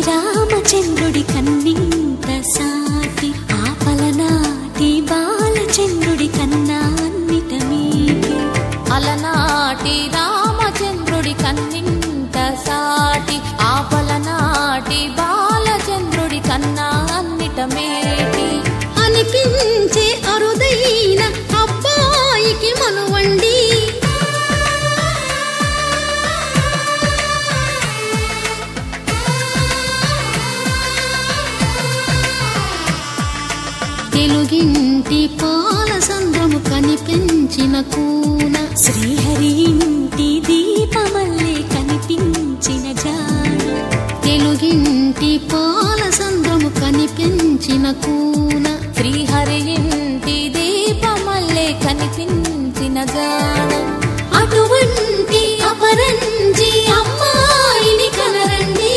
రామచంద్రుడి కన్నింత సాటి ఆపలనాటి బాలచంద్రుడి కన్నా అన్నిట మీటి అలనాటి రామచంద్రుడి కన్నింత సాటి ఆపలనాటి బాలచంద్రుడి కన్నా అన్నిట మేటి అనిపించే అరుదైన అబ్బాయికి మనువండి తెలుగింటి పాల సంద్రము కనిపించిన కూన శ్రీహరి ఇంటి దీపమల్లే కనిపించిన జాన తెలుగింటి పాల సంద్రము కనిపించిన కూన శ్రీహరి ఇంటి దీపమల్లే కనిపించిన గానం అటువంటి అపరంజి అమ్మాయిని కనరండి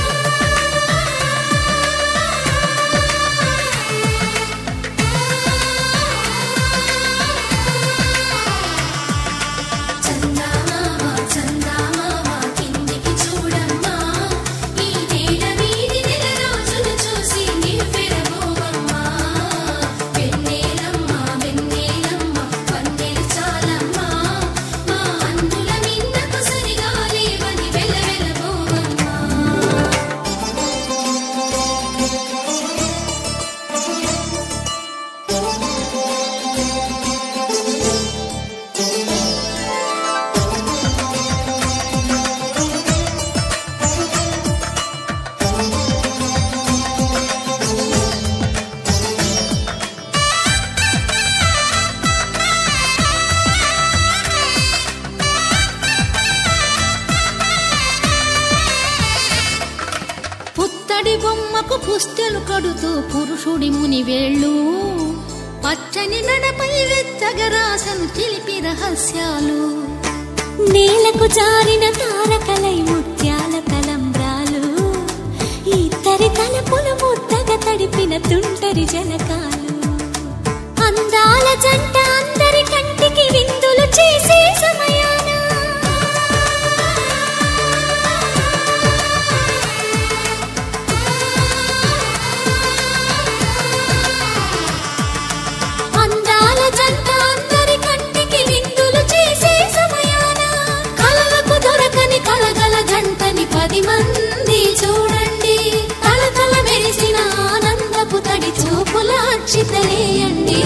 పుత్తడి బొమ్మకు పుస్తెలు కడుతూ పురుషుడి ముని వేళ్ళు పచ్చని నడపై వెచ్చగరాసను చిలిపి రహస్యాలు నేలకు జారిన తారకలై ముత్యాల తలంబ్రాలు ఇద్దరి తలపులు ముద్దగా తడిపిన తుంటరి జలకాలు అందాల జంట అందరి కంటికి విందులు చేసే సమయాన అందాల జంట అందరి కంటికి విందులు చేసే సమయాన కలలకు దొరకని కలగల జంటని పది మంది చూడండి తలతల మెరిసిన ఆనందపు తడి చూపుల అక్షితలేయండి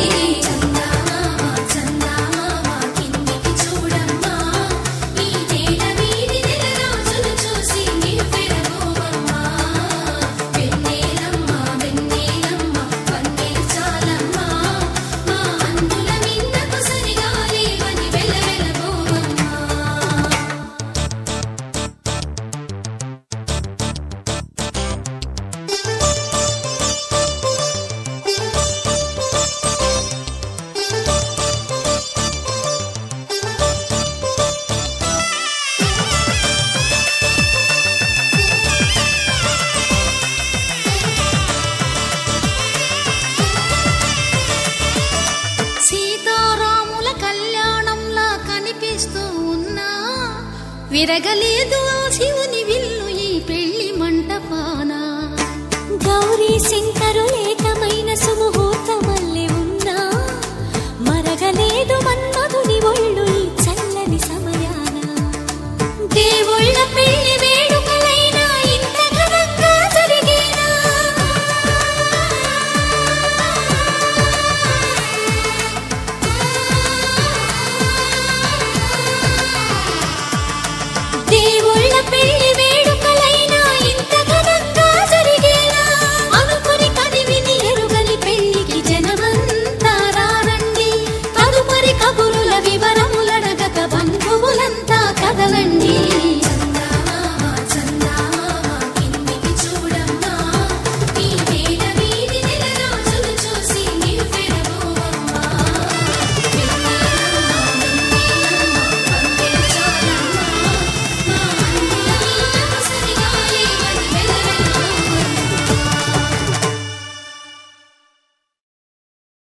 సీతారాముల కళ్యాణంలా కనిపిస్తూ ఉన్నా విరగలేదు